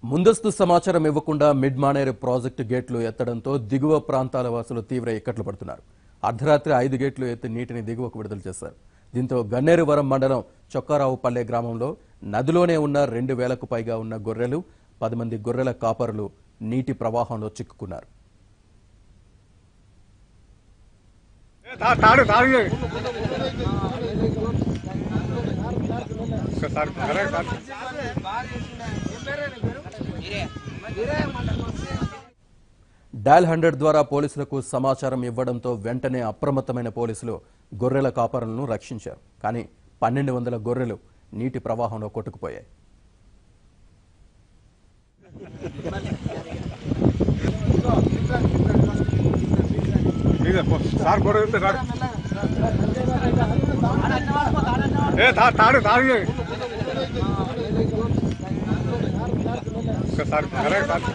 ముందస్తు సమాచారం ఇవ్వకుండా మిడ్ మానేరు ప్రాజెక్టు గేట్లు ఎత్తడంతో దిగువ ప్రాంతాల వాసులు తీవ్ర ఇక్కట్లు పడుతున్నారు అర్ధరాత్రి ఐదు గేట్లు ఎత్తి నీటిని దిగువకు విడుదల చేశారు దీంతో గన్నేరువరం మండలం చొక్కారావుపల్లె గ్రామంలో నదిలోనే ఉన్న రెండు వేలకు పైగా ఉన్న గొర్రెలు పది మంది గొర్రెల కాపరులు నీటి ప్రవాహంలో చిక్కుకున్నారు తా- తాడు తాడు ఒకసారి కరెక్ట్ తాడు. డయల్ హండ్రెడ్ ద్వారా పోలీసులకు సమాచారం ఇవ్వడంతో వెంటనే అప్రమత్తమైన పోలీసులు గొర్రెల కాపరులను రక్షించారు కానీ పన్నెండు వందల గొర్రెలు నీటి ప్రవాహంలో కొట్టుకుపోయాయి ఇక పో. సార్ గొడవ ఉంది, తాడు ఏ తా- తాడు తాడు ఒకసారి కరెక్ట్ తాడు.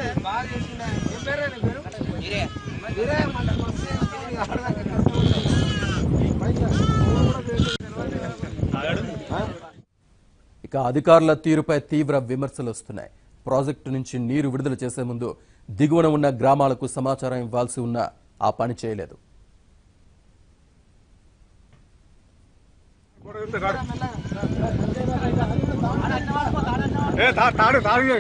ఇక అధికారుల తీరుపై తీవ్ర విమర్శలు వస్తున్నాయి ప్రాజెక్టు నుంచి నీరు విడుదల చేసే ముందు దిగువన ఉన్న గ్రామాలకు సమాచారం ఇవ్వాల్సి ఉన్నా ఆ పని చేయలేదు గొడవ ఉంది, తాడు. ఏ తా- తాడు తాడు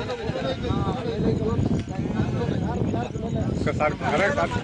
ఒకసారి కరెక్ట్ తాడు.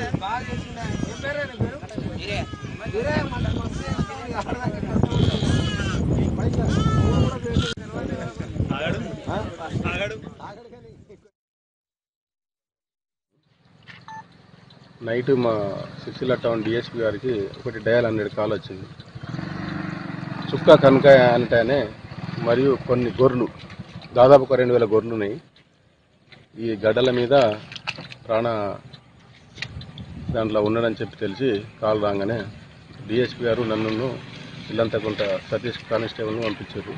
నైట్ మా సిరిసిల్ల టౌన్ డిఎస్పీ గారికి ఒకటి డయల్ హండ్రెడ్ కాల్ వచ్చింది చుక్క కనకాయ అంటేనే మరియు కొన్ని గొర్రెలు దాదాపు ఒక రెండు వేల గొర్రెలు ఉన్నాయి ఈ గడ్డల మీద ప్రాణ దాంట్లో ఉన్నాడని చెప్పి తెలిసి కాల్ రాగానే డిఎస్పీ గారు నన్ను ఇల్లంతా కొంత సతీష్ కానిస్టేబుల్ని పంపించారు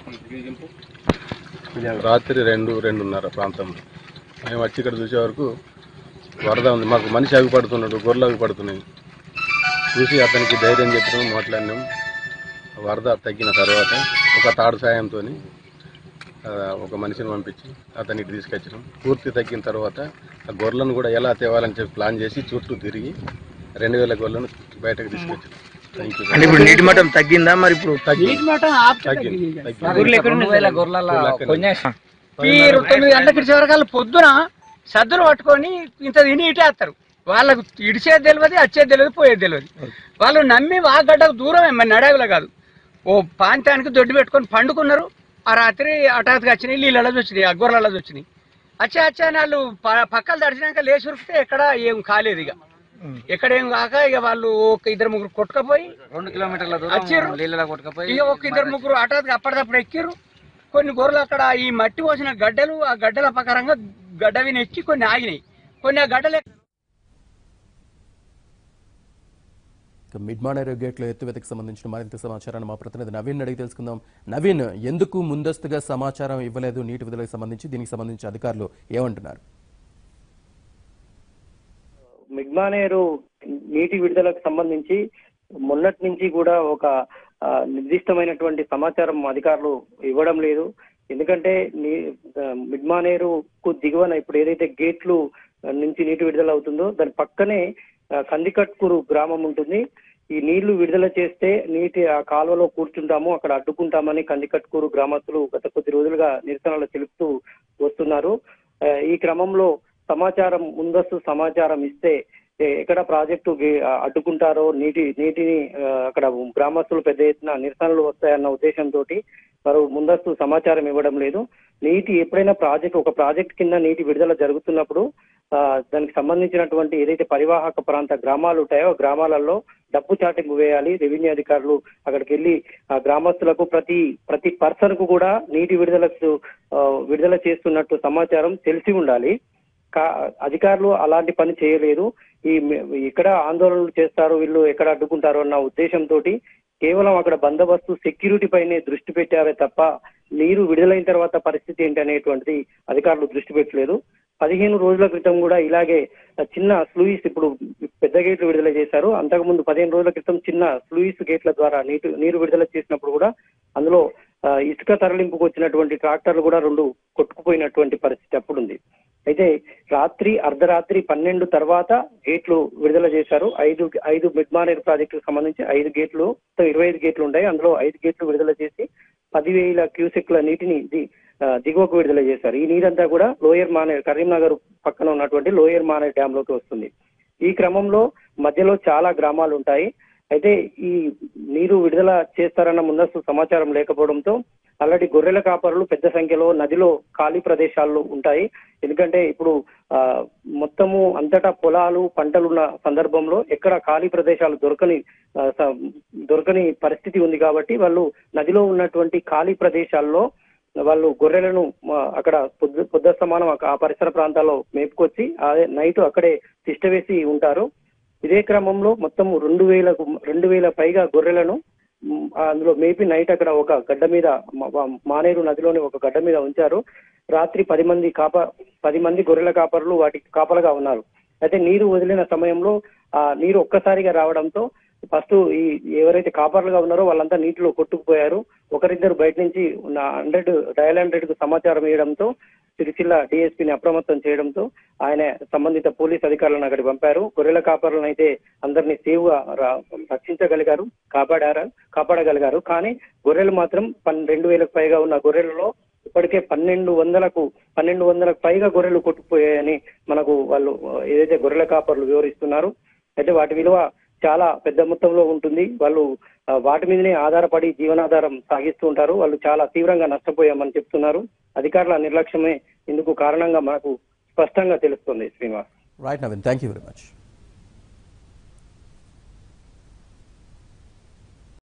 రాత్రి రెండు రెండున్నర ప్రాంతంలో మేము వచ్చి ఇక్కడ చూసే వరకు వరద ఉంది మాకు మనిషి అవిపడుతున్నాడు గొర్రెలు అవిపడుతున్నాయి చూసి అతనికి ధైర్యం చెప్పినాం మాట్లాడినాం వరద తగ్గిన తర్వాత ఒక తాడు సాయంతో ఒక మనిషిని పంపించి అతనికి తీసుకొచ్చినాం పూర్తి తగ్గిన తర్వాత ఆ గొర్రెలను కూడా ఎలా తేవాలని చెప్పి ప్లాన్ చేసి చుట్టూ తిరిగి రెండు వేల గొర్రెలను బయటకు తీసుకొచ్చినాం థ్యాంక్ యూ అంటే ఇప్పుడు నీటి మట్టం తగ్గిందా మరి ఇప్పుడు తగ్గింది తగ్గింది తగ్గింది ఊర్లో ఎక్కడ రెండు వేల గొర్రెల ఊర్లో ఎక్కడ? కొన్నేసాం. మీరు తొమ్మిది గంటలకు ఇడిచే వరకు పొద్దున సద్దులు పట్టుకొని ఇంత తిని ఇటేస్తారు వాళ్ళకు ఇడిచేది తెలియదు వచ్చేది తెలియదు పోయేది తెలియదు వాళ్ళు నమ్మి ఆ గడ్డకు దూరమే మరి నడవిలో కాదు ఓ ప్రాంతానికి దొడ్డు పెట్టుకొని పండుకున్నారు ఆ రాత్రి హఠాత్తుగా వచ్చినాయి నీళ్ళలో వచ్చినాయి ఆ గొర్రెలలో వచ్చినాయి వచ్చే వచ్చే అని వాళ్ళు ప- పక్కలు తడిచినాక లేచి ఉరికితే ఎక్కడ ఏం కాలేదు ఇక ఎక్కడ ఏం కాక ఇక వాళ్ళు ఒక ఇద్దరు ముగ్గురు కొట్టుకపోయి రెండు కిలోమీటర్ల వచ్చిర్రు. దూరం నీళ్ళలో కొట్టుకపోయి ఇక ఒక ఇద్దరు ముగ్గురు హఠాత్తుగా అప్పటిదప్పుడు ఎక్కిర్రు కొన్ని గొర్రెలు అక్కడ ఈ మట్టి పోసిన గడ్డలు ఆ గడ్డల ప్రకారంగా గడ్డ ఎక్కి కొన్ని ఆగినాయి కొన్ని ఆ గడ్డలు ఎక్క- ఇక మిడ్ మానేరు గేట్ల ఎత్తువేతకు సంబంధించిన మరింత సమాచారాన్ని మా ప్రతినిధి నవీన్ అడిగి తెలుసుకుందాం నవీన్ ఎందుకు ముందస్తుగా సమాచారం ఇవ్వలేదు నీటి విడుదలకు సంబంధించి దీనికి సంబంధించి అధికారులు ఏమంటున్నారు మిగ్మానేరు నీటి విడుదలకు సంబంధించి మొన్నటి నుంచి కూడా ఒక ఆ, నిర్దిష్టమైనటువంటి సమాచారం అధికారులు ఇవ్వడం లేదు ఎందుకంటే నీ ఆ, మిడ్మానేరుకు దిగువన ఇప్పుడు ఏదైతే గేట్లు నుంచి నీటి విడుదల అవుతుందో దాని పక్కనే ఆ, కందికట్కూరు గ్రామం ఉంటుంది ఈ నీళ్లు విడుదల చేస్తే నీటి ఆ కాలువలో కూర్చుంటాము అక్కడ అడ్డుకుంటామని కందికట్కూరు గ్రామస్తులు గత కొద్ది రోజులుగా నిరసనలు తెలుపుతూ వస్తున్నారు ఆ, ఈ క్రమంలో సమాచారం ముందస్తు సమాచారం ఇస్తే ఏ- ఎక్కడ ప్రాజెక్టు గే- ఆ, అడ్డుకుంటారో నీటి నీటిని ఆ, అక్కడ గ్రామస్తులు పెద్ద ఎత్తున నిరసనలు వస్తాయన్న ఉద్దేశంతో వారు ముందస్తు సమాచారం ఇవ్వడం లేదు నీటి ఎప్పుడైనా ప్రాజెక్ట్ ఒక ప్రాజెక్ట్ కింద నీటి విడుదల జరుగుతున్నప్పుడు ఆ, దానికి సంబంధించినటువంటి ఏదైతే పరివాహక ప్రాంత గ్రామాలు ఉంటాయో ఆ గ్రామాలలో డబ్బు చాటింపు వేయాలి రెవెన్యూ అధికారులు అక్కడికి వెళ్ళి ఆ గ్రామస్తులకు ప్రతి ప్రతి పర్సన్ కు కూడా నీటి విడుదలకు ఆ, విడుదల చేస్తున్నట్టు సమాచారం తెలిసి ఉండాలి కా అధికారులు అలాంటి పని చేయలేదు ఈ మి- ఎక్కడ ఆందోళనలు చేస్తారు వీళ్ళు ఎక్కడ అడ్డుకుంటారు అన్న ఉద్దేశంతో కేవలం అక్కడ బందోబస్తు సెక్యూరిటీ పైనే దృష్టి పెట్టారే తప్ప నీరు విడుదలైన తర్వాత పరిస్థితి ఏంటి అనేటువంటిది అధికారులు దృష్టి పెట్టలేదు పదిహేను రోజుల క్రితం కూడా ఇలాగే చిన్న స్లూయిస్ ఇప్పుడు పెద్ద గేట్లు విడుదల చేశారు అంతకుముందు పదిహేను రోజుల క్రితం చిన్న స్లూయిస్ గేట్ల ద్వారా నీటి నీరు విడుదల చేసినప్పుడు కూడా అందులో ఆ, ఇసుక తరలింపుకు వచ్చినటువంటి ట్రాక్టర్లు కూడా రెండు కొట్టుకుపోయినటువంటి పరిస్థితి అప్పుడుంది అయితే రాత్రి అర్ధరాత్రి పన్నెండు తర్వాత గేట్లు విడుదల చేశారు ఐదు ఐదు మిడ్మానేర్ ప్రాజెక్టుకు సంబంధించి ఐదు గేట్లు మొత్తం ఇరవై ఐదు గేట్లు ఉన్నాయి అందులో ఐదు గేట్లు విడుదల చేసి పదివేల క్యూసెక్ల నీటిని ది- ఆ, దిగువకు విడుదల చేశారు ఈ నీరంతా కూడా లోయర్ మానేర్ కరీంనగర్ పక్కన ఉన్నటువంటి లోయర్ మానేర్ డ్యామ్ లోకి వస్తుంది ఈ క్రమంలో మధ్యలో చాలా గ్రామాలు ఉంటాయి అయితే ఈ నీరు విడుదల చేస్తారన్న ముందస్తు సమాచారం లేకపోవడంతో ఆల్రెడీ గొర్రెల కాపరులు పెద్ద సంఖ్యలో నదిలో ఖాళీ ప్రదేశాల్లో ఉంటాయి ఎందుకంటే ఇప్పుడు ఆ, మొత్తము అంతటా పొలాలు పంటలు ఉన్న సందర్భంలో ఎక్కడ ఖాళీ ప్రదేశాలు దొరకని ఆ, స- దొరకని పరిస్థితి ఉంది కాబట్టి వాళ్ళు నదిలో ఉన్నటువంటి ఖాళీ ప్రదేశాల్లో వాళ్ళు గొర్రెలను ఆ, అక్కడ పొద్దు పొద్దు సమానం ఆ పరిసర ప్రాంతాల్లో మేపుకొచ్చి అదే నైట్ అక్కడే తిష్ట వేసి ఉంటారు ఇదే క్రమంలో మొత్తం రెండు వేలకు రెండు వేల పైగా గొర్రెలను మ్, అందులో మేపి నైట్ అక్కడ ఒక గడ్డ మీద మ- మ- మానేరు నదిలోని ఒక గడ్డ మీద ఉంచారు రాత్రి పది మంది కాప పది మంది గొర్రెల కాపరులు వాటికి కాపలుగా ఉన్నారు అయితే నీరు వదిలిన సమయంలో ఆ నీరు ఒక్కసారిగా రావడంతో ఫస్ట్ ఈ ఎవరైతే కాపర్లుగా ఉన్నారో వాళ్ళంతా నీటిలో కొట్టుకుపోయారు ఒకరిద్దరు బయట నుంచి ఉన్న హండ్రెడ్ డయల్ హండ్రెడ్ కు సమాచారం ఇవ్వడంతో సిరిసిల్ల డిఎస్పీని అప్రమత్తం చేయడంతో ఆయన సంబంధిత పోలీస్ అధికారులను అక్కడికి పంపారు గొర్రెల కాపరులను అయితే అందరినీ సేవ్ గా రా- రక్షించగలిగారు కాపాడారు కాపాడగలిగారు కానీ గొర్రెలు మాత్రం పన్ రెండు వేలకు పైగా ఉన్న గొర్రెలలో ఇప్పటికే పన్నెండు వందలకు పన్నెండు వందలకు పైగా గొర్రెలు కొట్టుకుపోయాయని మనకు వాళ్ళు ఏదైతే గొర్రెల కాపర్లు వివరిస్తున్నారు అయితే వాటి విలువ చాలా పెద్ద మొత్తంలో ఉంటుంది వాళ్ళు ఆ, వాటి మీదనే ఆధారపడి జీవనాధారం సాగిస్తూ ఉంటారు వాళ్ళు చాలా తీవ్రంగా నష్టపోయామని చెప్తున్నారు అధికారుల నిర్లక్ష్యమే ఇందుకు కారణంగా మనకు స్పష్టంగా తెలుస్తుంది Srinivas right Naveen thank you very much